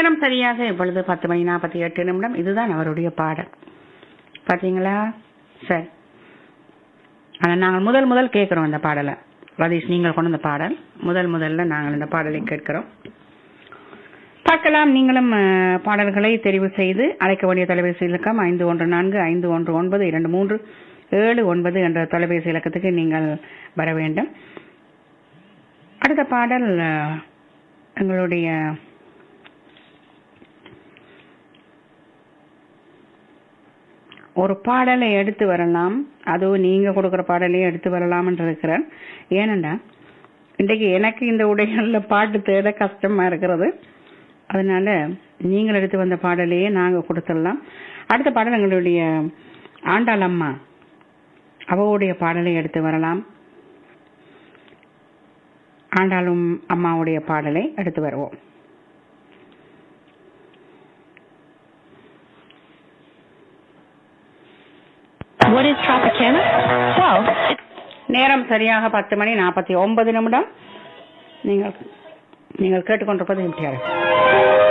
நேரம் சரியாக இப்பொழுது பத்து மணி நாற்பத்தி எட்டு நிமிடம் இதுதான் அவருடைய பாடல் பாத்தீங்களா சரி ஆனா நாங்கள் முதல் முதல் கேட்கிறோம் இந்த பாடலை ரதீஷ் நீங்கள் கொண்டு வந்த பாடல் முதல் முதல்ல நாங்கள் இந்த பாடலை கேட்கிறோம் பார்க்கலாம் நீங்களும் அஹ், பாடல்களை தெரிவு செய்து அழைக்க வேண்டிய தொலைபேசி இலக்கம் ஐந்து ஒன்று நான்கு ஐந்து ஒன்று ஒன்பது இரண்டு மூன்று ஏழு ஒன்பது என்ற தொலைபேசி இலக்கத்துக்கு நீங்கள் வர வேண்டும் அடுத்த பாடல் அஹ், எங்களுடைய ஒரு பாடலை எடுத்து வரலாம் அதுவும் நீங்க கொடுக்குற பாடலையும் எடுத்து வரலாம்னு இருக்கிறேன் ஏனென்றா இன்றைக்கு எனக்கு இந்த உடைகள்ல பாட்டு தேட கஷ்டமா இருக்கிறது அதனால நீங்கள் எடுத்து வந்த பாடலையே நாங்க கொடுத்துடலாம் அடுத்த பாடல் எங்களுடைய ஆண்டாள் அம்மா அவளுடைய பாடலை எடுத்து வரலாம் ஆண்டாளும் அம்மாவுடைய பாடலை எடுத்து வருவோம் What is Tropicana? Well, it's நேரம் சரியாக பத்து மணி நாற்பத்தி ஒன்பது நிமிடம் நீங்கள் நீங்கள் கேட்டுக்கொண்டிருப்பது எம்டிஆர்